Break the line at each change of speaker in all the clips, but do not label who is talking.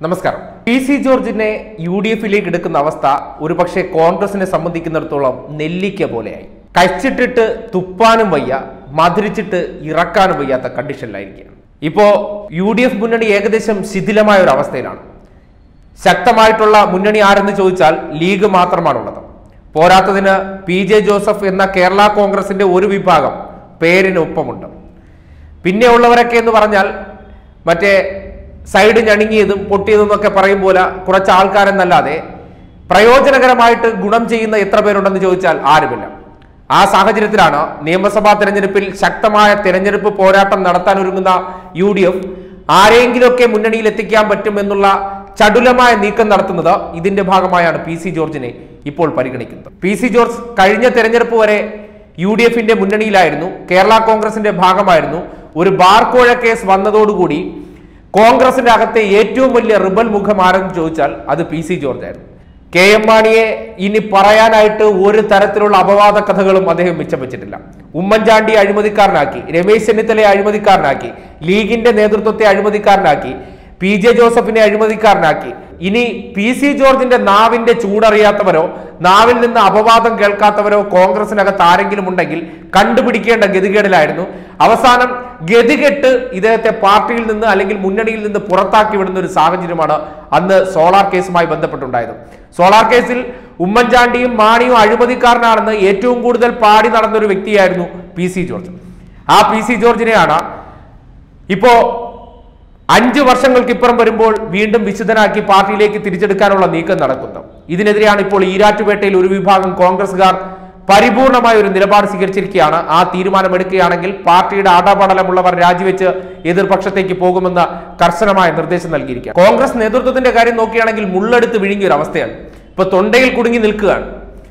നമസ്കാരം P C ജോർജിനെ U D എഫിലേക്ക് എടുക്കുന്ന അവസ്ഥ ഒരുപക്ഷെ കോൺഗ്രസിനെ സംബന്ധിക്കുന്നിടത്തോളം നെല്ലിക്ക പോലെയായി കഴിച്ചിട്ടിട്ട് തുപ്പാനും വയ്യ മധുരിച്ചിട്ട് ഇറക്കാനും വയ്യാത്ത കണ്ടീഷനിലായിരിക്കുകയാണ് ഇപ്പോ യു ഡി എഫ് മുന്നണി ഏകദേശം ശിഥിലമായ ഒരു അവസ്ഥയിലാണ് ശക്തമായിട്ടുള്ള മുന്നണി ആരെന്ന് ചോദിച്ചാൽ ലീഗ് മാത്രമാണുള്ളത് പോരാത്തതിന് പി ജെ ജോസഫ് എന്ന കേരള കോൺഗ്രസിന്റെ ഒരു വിഭാഗം പേരിന് ഒപ്പമുണ്ട് പിന്നെ ഉള്ളവരൊക്കെ എന്ന് പറഞ്ഞാൽ മറ്റേ സൈഡ് ഞണുങ്ങിയതും പൊട്ടിയതും എന്നൊക്കെ പറയും പോലെ കുറച്ച് ആൾക്കാരെന്നല്ലാതെ പ്രയോജനകരമായിട്ട് ഗുണം ചെയ്യുന്ന എത്ര പേരുണ്ടെന്ന് ചോദിച്ചാൽ ആരുമില്ല ആ സാഹചര്യത്തിലാണ് നിയമസഭാ തെരഞ്ഞെടുപ്പിൽ ശക്തമായ തെരഞ്ഞെടുപ്പ് പോരാട്ടം നടത്താൻ ഒരുങ്ങുന്ന യു ഡി എഫ് ആരെങ്കിലുമൊക്കെ മുന്നണിയിൽ എത്തിക്കാൻ പറ്റുമെന്നുള്ള ചടുലമായ നീക്കം നടത്തുന്നത് ഇതിന്റെ ഭാഗമായാണ് പി സി ജോർജിനെ ഇപ്പോൾ പരിഗണിക്കുന്നത് പി സി ജോർജ് കഴിഞ്ഞ തെരഞ്ഞെടുപ്പ് വരെ യു ഡി എഫിന്റെ മുന്നണിയിലായിരുന്നു കേരള കോൺഗ്രസിന്റെ ഭാഗമായിരുന്നു ഒരു ബാർക്കോഴ കേസ് വന്നതോടുകൂടി കോൺഗ്രസിന്റെ അകത്തെ ഏറ്റവും വലിയ റിബൽ മുഖം ആരെന്ന് ചോദിച്ചാൽ അത് പി സി ജോർജ് ആയിരുന്നു കെ എം മാണിയെ ഇനി പറയാനായിട്ട് ഒരു തരത്തിലുള്ള അപവാദ കഥകളും അദ്ദേഹം മിച്ചം വെച്ചിട്ടില്ല ഉമ്മൻചാണ്ടി അഴിമതിക്കാരനാക്കി രമേശ് ചെന്നിത്തലയെ അഴിമതിക്കാരനാക്കി ലീഗിന്റെ നേതൃത്വത്തെ അഴിമതിക്കാരനാക്കി പി ജെ ജോസഫിനെ അഴിമതിക്കാരനാക്കി ഇനി പി സി ജോർജിന്റെ നാവിന്റെ ചൂടറിയാത്തവരോ നാവിൽ നിന്ന് അപവാദം കേൾക്കാത്തവരോ കോൺഗ്രസിനകത്ത് ആരെങ്കിലും ഉണ്ടെങ്കിൽ കണ്ടുപിടിക്കേണ്ട ഗതികേടിലായിരുന്നു അവസാനം ഗതികെട്ട് ഇദ്ദേഹത്തെ പാർട്ടിയിൽ നിന്ന് അല്ലെങ്കിൽ മുന്നണിയിൽ നിന്ന് പുറത്താക്കി വിടുന്ന ഒരു സാഹചര്യമാണ് അന്ന് സോളാർ കേസുമായി ബന്ധപ്പെട്ടുണ്ടായത് സോളാർ കേസിൽ ഉമ്മൻചാണ്ടിയും മാണിയും അഴിമതിക്കാരനാണെന്ന് ഏറ്റവും കൂടുതൽ പാടി നടന്ന ഒരു വ്യക്തിയായിരുന്നു പി സി ജോർജ് ആ പി സി ജോർജിനെയാണ് ഇപ്പോ അഞ്ച് വർഷങ്ങൾക്കിപ്പുറം വരുമ്പോൾ വീണ്ടും വിശുദ്ധനാക്കി പാർട്ടിയിലേക്ക് തിരിച്ചെടുക്കാനുള്ള നീക്കം നടക്കുന്നു ഇതിനെതിരെയാണ് ഇപ്പോൾ ഈരാറ്റുപേട്ടയിൽ ഒരു വിഭാഗം കോൺഗ്രസുകാർ പരിപൂർണമായ ഒരു നിലപാട് സ്വീകരിച്ചിരിക്കുകയാണ് ആ തീരുമാനമെടുക്കുകയാണെങ്കിൽ പാർട്ടിയുടെ ആടാപാടലമുള്ളവർ രാജിവെച്ച് എതിർപക്ഷത്തേക്ക് പോകുമെന്ന കർശനമായ നിർദ്ദേശം നൽകിയിരിക്കുക കോൺഗ്രസ് നേതൃത്വത്തിന്റെ കാര്യം നോക്കുകയാണെങ്കിൽ മുള്ളെടുത്ത് വിഴുങ്ങിയ ഒരു അവസ്ഥയാണ് ഇപ്പൊ തൊണ്ടയിൽ കുടുങ്ങി നിൽക്കുകയാണ്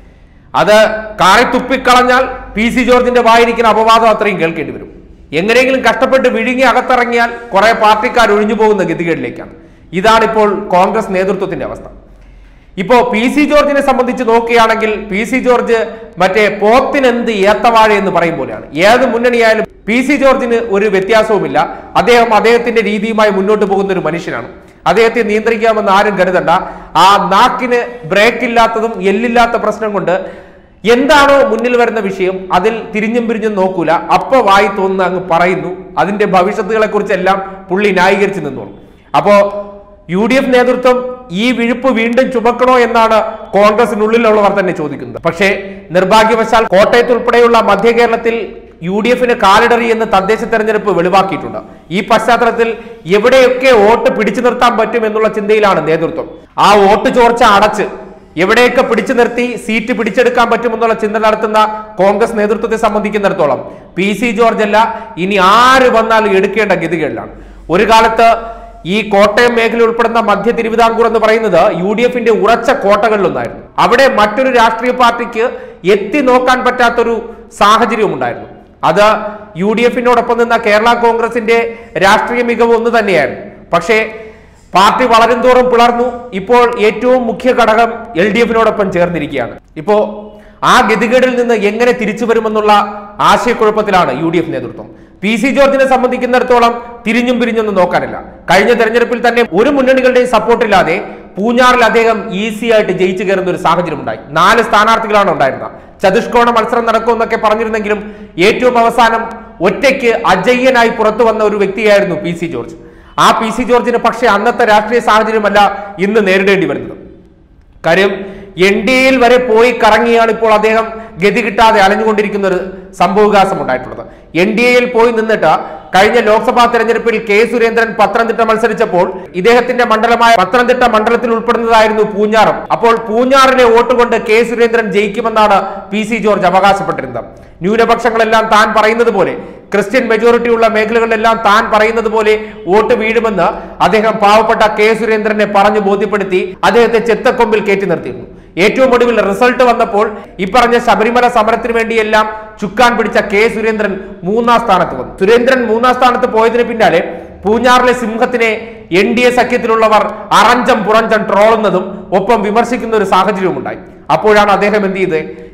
അത് കാറി തുപ്പിക്കളഞ്ഞാൽ പി സി ജോർജിന്റെ വായിരിക്കുന്ന അപവാദം അത്രയും കേൾക്കേണ്ടി വരും എങ്ങനെയെങ്കിലും കഷ്ടപ്പെട്ട് വിഴുങ്ങി അകത്തിറങ്ങിയാൽ കുറെ പാർട്ടിക്കാർ ഒഴിഞ്ഞു പോകുന്ന ഗതികേടിലേക്കാണ് ഇതാണ് ഇപ്പോൾ കോൺഗ്രസ് നേതൃത്വത്തിന്റെ അവസ്ഥ ഇപ്പോ പി സി ജോർജിനെ സംബന്ധിച്ച് നോക്കുകയാണെങ്കിൽ പി സി ജോർജ് മറ്റേ പോത്തിനെന്ത് ഏത്തവാഴ എന്ന് പറയും പോലെയാണ് ഏത് മുന്നണിയായാലും പി സി ജോർജിന് ഒരു വ്യത്യാസവുമില്ല അദ്ദേഹം അദ്ദേഹത്തിന്റെ രീതിയുമായി മുന്നോട്ട് പോകുന്ന ഒരു മനുഷ്യനാണ് അദ്ദേഹത്തെ നിയന്ത്രിക്കാമെന്ന് ആരും കരുതണ്ട ആ നാക്കിന് ബ്രേക്ക് ഇല്ലാത്തതും എല്ലില്ലാത്ത പ്രശ്നം കൊണ്ട് എന്താണോ മുന്നിൽ വരുന്ന വിഷയം അതിൽ തിരിഞ്ഞും പിരിഞ്ഞും നോക്കൂല അപ്പൊ വായി തോന്നുന്ന അങ്ങ് പറയുന്നു അതിന്റെ ഭവിഷ്യത്തുകളെ കുറിച്ചെല്ലാം പുള്ളി ന്യായീകരിച്ചു നിന്നോളൂ അപ്പോ യു ഡി എഫ് നേതൃത്വം ഈ വിഴുപ്പ് വീണ്ടും ചുമക്കണോ എന്നാണ് കോൺഗ്രസിനുള്ളിലുള്ളവർ തന്നെ ചോദിക്കുന്നത് പക്ഷേ നിർഭാഗ്യവശാൽ കോട്ടയത്ത് ഉൾപ്പെടെയുള്ള മധ്യ കേരളത്തിൽ യു ഡി എഫിന് കാലിടറി എന്ന് തദ്ദേശ തെരഞ്ഞെടുപ്പ് വെളിവാക്കിയിട്ടുണ്ട് ഈ പശ്ചാത്തലത്തിൽ എവിടെയൊക്കെ വോട്ട് പിടിച്ചു നിർത്താൻ പറ്റും എന്നുള്ള ചിന്തയിലാണ് നേതൃത്വം ആ വോട്ട് ചോർച്ച അടച്ച് എവിടെയൊക്കെ പിടിച്ചു നിർത്തി സീറ്റ് പിടിച്ചെടുക്കാൻ പറ്റുമെന്നുള്ള ചിന്ത നടത്തുന്ന കോൺഗ്രസ് നേതൃത്വത്തെ സംബന്ധിക്കുന്നിടത്തോളം പി സി ജോർജ് അല്ല ഇനി ആര് വന്നാലും എടുക്കേണ്ട ഗതികളിലാണ് ഒരു കാലത്ത് ഈ കോട്ടയം മേഖല ഉൾപ്പെടുന്ന മധ്യ തിരുവിതാംകൂർ എന്ന് പറയുന്നത് യു ഡി എഫിന്റെ ഉറച്ച കോട്ടകളിലൊന്നായിരുന്നു അവിടെ മറ്റൊരു രാഷ്ട്രീയ പാർട്ടിക്ക് എത്തി നോക്കാൻ പറ്റാത്തൊരു സാഹചര്യവും ഉണ്ടായിരുന്നു അത് യു ഡി എഫിനോടൊപ്പം നിന്ന കേരള കോൺഗ്രസിന്റെ രാഷ്ട്രീയ മികവ് ഒന്ന് തന്നെയായിരുന്നു പക്ഷേ പാർട്ടി വളരും തോറും പിളർന്നു ഇപ്പോൾ ഏറ്റവും മുഖ്യ ഘടകം എൽ ഡി എഫിനോടൊപ്പം ചേർന്നിരിക്കുകയാണ് ഇപ്പോ ആ ഗതികേടിൽ നിന്ന് എങ്ങനെ തിരിച്ചു വരുമെന്നുള്ള ആശയക്കുഴപ്പത്തിലാണ് യു ഡി എഫ് നേതൃത്വം പി സി ജോർജിനെ സംബന്ധിക്കുന്നിടത്തോളം തിരിഞ്ഞും പിരിഞ്ഞൊന്നും നോക്കാനില്ല കഴിഞ്ഞ തെരഞ്ഞെടുപ്പിൽ തന്നെ ഒരു മുന്നണികളുടെയും സപ്പോർട്ടില്ലാതെ പൂഞ്ഞാറിൽ അദ്ദേഹം ഈസി ആയിട്ട് ജയിച്ചു കയറുന്ന ഒരു സാഹചര്യം ഉണ്ടായി നാല് സ്ഥാനാർത്ഥികളാണ് ഉണ്ടായിരുന്നത് ചതുഷ്കോണ മത്സരം നടക്കുമെന്നൊക്കെ പറഞ്ഞിരുന്നെങ്കിലും ഏറ്റവും അവസാനം ഒറ്റയ്ക്ക് അജയ്യനായി പുറത്തു വന്ന ഒരു വ്യക്തിയായിരുന്നു പി സി ജോർജ് ആ പി സി ജോർജിന് പക്ഷേ അന്നത്തെ രാഷ്ട്രീയ സാഹചര്യമല്ല ഇന്ന് നേരിടേണ്ടി വരുന്നത് കാര്യം എൻ ഡി എയിൽ വരെ പോയി കറങ്ങിയാണ് ഇപ്പോൾ അദ്ദേഹം ഗതി കിട്ടാതെ അലഞ്ഞുകൊണ്ടിരിക്കുന്ന ഒരു സംഭവവികാസം ഉണ്ടായിട്ടുള്ളത് എൻ ഡി എയിൽ പോയി നിന്നിട്ട് കഴിഞ്ഞ ലോക്സഭാ തെരഞ്ഞെടുപ്പിൽ കെ സുരേന്ദ്രൻ പത്തനംതിട്ട മത്സരിച്ചപ്പോൾ ഇദ്ദേഹത്തിന്റെ മണ്ഡലമായ പത്തനംതിട്ട മണ്ഡലത്തിൽ ഉൾപ്പെടുന്നതായിരുന്നു പൂഞ്ഞാറും അപ്പോൾ പൂഞ്ഞാറിലെ വോട്ട് കൊണ്ട് കെ സുരേന്ദ്രൻ ജയിക്കുമെന്നാണ് പി സി ജോർജ് അവകാശപ്പെട്ടിരുന്നത് ന്യൂനപക്ഷങ്ങളെല്ലാം താൻ പറയുന്നത് പോലെ ക്രിസ്ത്യൻ മെജോറിറ്റി ഉള്ള മേഖലകളിലെല്ലാം താൻ പറയുന്നത് പോലെ വോട്ട് വീഴുമെന്ന് അദ്ദേഹം പാവപ്പെട്ട കെ സുരേന്ദ്രനെ പറഞ്ഞു ബോധ്യപ്പെടുത്തി അദ്ദേഹത്തെ ചെത്തക്കൊമ്പിൽ കയറ്റി നിർത്തിയിരുന്നു ഏറ്റവും ഒടുവിൽ റിസൾട്ട് വന്നപ്പോൾ ഈ പറഞ്ഞ ശബരിമല സമരത്തിന് വേണ്ടിയെല്ലാം ചുക്കാൻ പിടിച്ച കെ സുരേന്ദ്രൻ മൂന്നാം സ്ഥാനത്ത് വന്നു സുരേന്ദ്രൻ മൂന്നാം സ്ഥാനത്ത് പോയതിന് പിന്നാലെ പൂഞ്ഞാറിലെ സിംഹത്തിനെ എൻ ഡി എ സഖ്യത്തിലുള്ളവർ അറഞ്ചം പുറഞ്ചം ട്രോളുന്നതും ഒപ്പം വിമർശിക്കുന്ന ഒരു സാഹചര്യവും ഉണ്ടായി അപ്പോഴാണ് അദ്ദേഹം എന്ത് ചെയ്തത്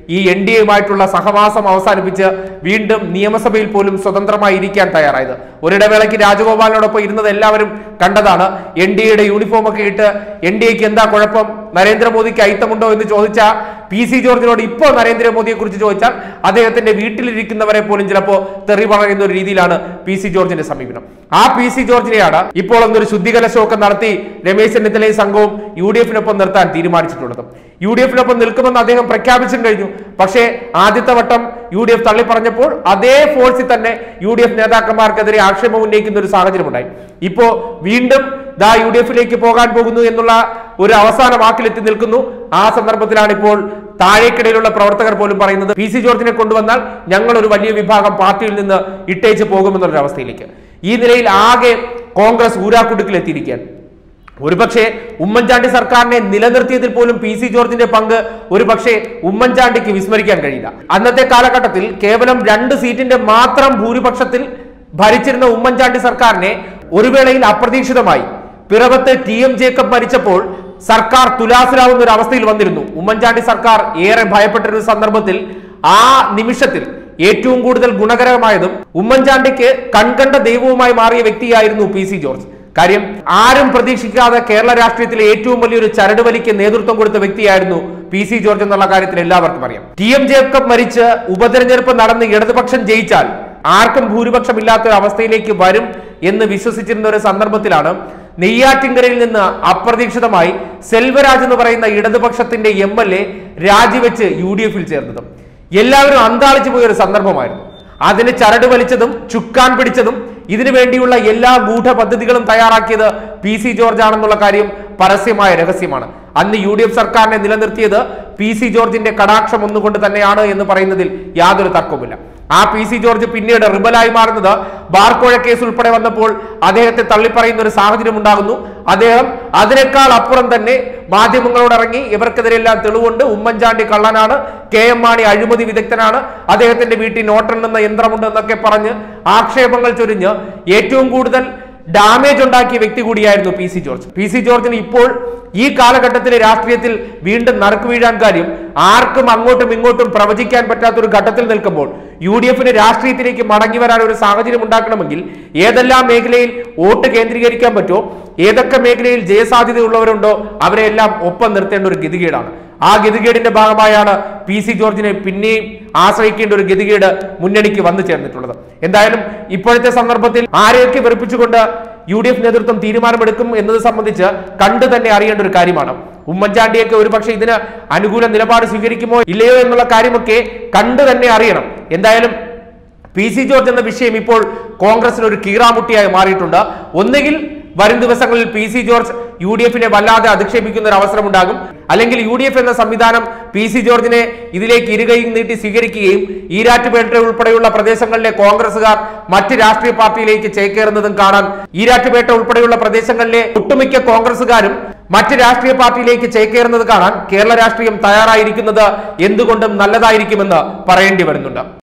ഈ എൻ ഡി എയുമായിട്ടുള്ള സഹവാസം അവസാനിപ്പിച്ച് വീണ്ടും നിയമസഭയിൽ പോലും സ്വതന്ത്രമായി ഇരിക്കാൻ തയ്യാറായത് ഒരിടവേളയ്ക്ക് രാജഗോപാലിനോടൊപ്പം ഇരുന്നത് എല്ലാവരും കണ്ടതാണ് എൻ ഡി എയുടെ യൂണിഫോം ഒക്കെ ഇട്ട് എൻ ഡി എക്ക് എന്താ കുഴപ്പം നരേന്ദ്രമോദിക്ക് അയിത്തമുണ്ടോ എന്ന് ചോദിച്ച പി സി ജോർജിനോട് ഇപ്പോൾ നരേന്ദ്രമോദിയെ കുറിച്ച് ചോദിച്ചാൽ അദ്ദേഹത്തിന്റെ വീട്ടിലിരിക്കുന്നവരെ പോലും ചിലപ്പോൾ തെറി പറയുന്ന ഒരു രീതിയിലാണ് പി സി ജോർജിന്റെ സമീപനം ആ പി സി ജോർജിനെയാണ് ഇപ്പോൾ ഒന്നൊരു ശുദ്ധികലശമൊക്കെ നടത്തി രമേശ് ചെന്നിത്തലയും സംഘവും യു ഡി എഫിനൊപ്പം നിർത്താൻ തീരുമാനിച്ചിട്ടുള്ളത് യു ഡി എഫിനൊപ്പം നിൽക്കുമെന്ന് അദ്ദേഹം പ്രഖ്യാപിച്ചും കഴിഞ്ഞു പക്ഷേ ആദ്യത്തെ വട്ടം യു ഡി എഫ് തള്ളി പറഞ്ഞപ്പോൾ അതേ ഫോഴ്സിൽ തന്നെ യു ഡി എഫ് നേതാക്കന്മാർക്കെതിരെ ആക്ഷേപം ഉന്നയിക്കുന്ന ഒരു സാഹചര്യമുണ്ടായി ഇപ്പോ വീണ്ടും ദാ യു ഡി എഫിലേക്ക് പോകാൻ പോകുന്നു എന്നുള്ള ഒരു അവസാന വാക്കിലെത്തി നിൽക്കുന്നു ആ സന്ദർഭത്തിലാണ് ഇപ്പോൾ താഴേക്കിടയിലുള്ള പ്രവർത്തകർ പോലും പറയുന്നത് പി സി ജോർജിനെ കൊണ്ടുവന്നാൽ ഞങ്ങൾ ഒരു വലിയ വിഭാഗം പാർട്ടിയിൽ നിന്ന് ഇട്ടേച്ച് പോകുമെന്നുള്ള അവസ്ഥയിലേക്ക് ഈ നിലയിൽ ആകെ കോൺഗ്രസ് ഊരാക്കുടുക്കിലെത്തിയിരിക്കുകയാണ് ഒരുപക്ഷെ ഉമ്മൻചാണ്ടി സർക്കാരിനെ നിലനിർത്തിയതിൽ പോലും പി സി ജോർജിന്റെ പങ്ക് ഒരുപക്ഷെ ഉമ്മൻചാണ്ടിക്ക് വിസ്മരിക്കാൻ കഴിയില്ല അന്നത്തെ കാലഘട്ടത്തിൽ കേവലം രണ്ട് സീറ്റിന്റെ മാത്രം ഭൂരിപക്ഷത്തിൽ ഭരിച്ചിരുന്ന ഉമ്മൻചാണ്ടി സർക്കാരിനെ ഒരു വേളയിൽ അപ്രതീക്ഷിതമായി പിറവത്ത് ടി എം ജേക്കബ് മരിച്ചപ്പോൾ സർക്കാർ തുലാസിലാവുന്ന ഒരു അവസ്ഥയിൽ വന്നിരുന്നു ഉമ്മൻചാണ്ടി സർക്കാർ ഏറെ ഭയപ്പെട്ടിരുന്ന സന്ദർഭത്തിൽ ആ നിമിഷത്തിൽ ഏറ്റവും കൂടുതൽ ഗുണകരമായതും ഉമ്മൻചാണ്ടിക്ക് കൺകണ്ട ദൈവവുമായി മാറിയ വ്യക്തിയായിരുന്നു പി സി ജോർജ് കാര്യം ആരും പ്രതീക്ഷിക്കാതെ കേരള രാഷ്ട്രീയത്തിലെ ഏറ്റവും വലിയൊരു ചരട് വലിക്ക് നേതൃത്വം കൊടുത്ത വ്യക്തിയായിരുന്നു പി സി ജോർജ് എന്നുള്ള കാര്യത്തിൽ എല്ലാവർക്കും അറിയാം ടി എം ജേക്കബ് മരിച്ച് ഉപതെരഞ്ഞെടുപ്പ് നടന്ന് ഇടതുപക്ഷം ജയിച്ചാൽ ആർക്കും ഭൂരിപക്ഷം ഇല്ലാത്ത ഒരു അവസ്ഥയിലേക്ക് വരും എന്ന് വിശ്വസിച്ചിരുന്ന ഒരു സന്ദർഭത്തിലാണ് നെയ്യാറ്റിൻകരയിൽ നിന്ന് അപ്രതീക്ഷിതമായി സെൽവരാജ് എന്ന് പറയുന്ന ഇടതുപക്ഷത്തിന്റെ എം എൽ എ രാജിവെച്ച് യു ഡി എഫിൽ ചേർന്നത് എല്ലാവരും അന്താളിച്ചു പോയ ഒരു സന്ദർഭമായിരുന്നു അതിന് ചരട് വലിച്ചതും ചുക്കാൻ പിടിച്ചതും ഇതിനു വേണ്ടിയുള്ള എല്ലാ ഗൂഢ പദ്ധതികളും തയ്യാറാക്കിയത് പി സി ജോർജ് ആണെന്നുള്ള കാര്യം പരസ്യമായ രഹസ്യമാണ് അന്ന് യു ഡി എഫ് സർക്കാരിനെ നിലനിർത്തിയത് പി സി ജോർജിന്റെ കടാക്ഷം ഒന്നുകൊണ്ട് തന്നെയാണ് എന്ന് പറയുന്നതിൽ യാതൊരു തർക്കവുമില്ല ആ പി സി ജോർജ് പിന്നീട് റിബലായി മാറുന്നത് ബാർക്കോഴ കേസ് ഉൾപ്പെടെ വന്നപ്പോൾ അദ്ദേഹത്തെ തള്ളിപ്പറയുന്ന ഒരു സാഹചര്യം ഉണ്ടാകുന്നു അദ്ദേഹം അതിനേക്കാൾ അപ്പുറം തന്നെ മാധ്യമങ്ങളോട് ഇറങ്ങി ഇവർക്കെതിരെല്ലാം തെളിവുണ്ട് ഉമ്മൻചാണ്ടി കള്ളനാണ് കെ എം മാണി അഴിമതി വിദഗ്ധനാണ് അദ്ദേഹത്തിന്റെ വീട്ടിൽ നോട്ടെണ്ണുന്ന യന്ത്രമുണ്ട് എന്നൊക്കെ പറഞ്ഞ് ആക്ഷേപങ്ങൾ ചൊരിഞ്ഞ് ഏറ്റവും കൂടുതൽ ഡാമേജ് ഉണ്ടാക്കിയ വ്യക്തി കൂടിയായിരുന്നു P C George P C ജോർജിന് ഇപ്പോൾ ഈ കാലഘട്ടത്തിലെ രാഷ്ട്രീയത്തിൽ വീണ്ടും നറുക്ക് വീഴാൻ കാര്യം ആർക്കും അങ്ങോട്ടും ഇങ്ങോട്ടും പ്രവചിക്കാൻ പറ്റാത്ത ഒരു ഘട്ടത്തിൽ നിൽക്കുമ്പോൾ യു ഡി എഫിന് രാഷ്ട്രീയത്തിലേക്ക് മടങ്ങി വരാൻ ഒരു സാഹചര്യം ഉണ്ടാക്കണമെങ്കിൽ ഏതെല്ലാം മേഖലയിൽ വോട്ട് കേന്ദ്രീകരിക്കാൻ പറ്റുമോ ഏതൊക്കെ മേഖലയിൽ ജയസാധ്യതയുള്ളവരുണ്ടോ അവരെല്ലാം ഒപ്പം നിർത്തേണ്ട ഒരു ഗതികേടാണ് ആ ഗതികേടിന്റെ ഭാഗമായാണ് പി സി ജോർജിനെ പിന്നെയും ആശ്രയിക്കേണ്ട ഒരു ഗതികേട് മുന്നണിക്ക് വന്നു ചേർന്നിട്ടുള്ളത് എന്തായാലും ഇപ്പോഴത്തെ സന്ദർഭത്തിൽ ആരെയൊക്കെ വെറുപ്പിച്ചുകൊണ്ട് യു ഡി എഫ് നേതൃത്വം തീരുമാനമെടുക്കും എന്നത് സംബന്ധിച്ച് കണ്ടു തന്നെ അറിയേണ്ട ഒരു കാര്യമാണ് ഉമ്മൻചാണ്ടിയൊക്കെ ഒരുപക്ഷെ ഇതിന് അനുകൂല നിലപാട് സ്വീകരിക്കുമോ ഇല്ലയോ എന്നുള്ള കാര്യമൊക്കെ കണ്ടു തന്നെ അറിയണം എന്തായാലും പി സി ജോർജ് എന്ന വിഷയം ഇപ്പോൾ കോൺഗ്രസിന് ഒരു കീറാമുട്ടിയായി മാറിയിട്ടുണ്ട് ഒന്നുകിൽ വരും ദിവസങ്ങളിൽ P C George U D എഫിനെ വല്ലാതെ അധിക്ഷേപിക്കുന്ന ഒരു അവസരമുണ്ടാകും അല്ലെങ്കിൽ യു ഡി എഫ് എന്ന സംവിധാനം പി സി ജോർജിനെ ഇതിലേക്ക് ഇരുകയും നീട്ടി സ്വീകരിക്കുകയും ഈരാറ്റുപേട്ട ഉൾപ്പെടെയുള്ള പ്രദേശങ്ങളിലെ കോൺഗ്രസുകാർ മറ്റ് രാഷ്ട്രീയ പാർട്ടിയിലേക്ക് ചേക്കേറുന്നതും കാണാൻ ഈരാറ്റുപേട്ട ഉൾപ്പെടെയുള്ള പ്രദേശങ്ങളിലെ ഒട്ടുമിക്ക കോൺഗ്രസുകാരും മറ്റ് രാഷ്ട്രീയ പാർട്ടിയിലേക്ക് ചേക്കേറുന്നത് കാണാൻ കേരള രാഷ്ട്രീയം തയ്യാറായിരിക്കുന്നത് എന്തുകൊണ്ടും നല്ലതായിരിക്കുമെന്ന് പറയേണ്ടി വരുന്നുണ്ട്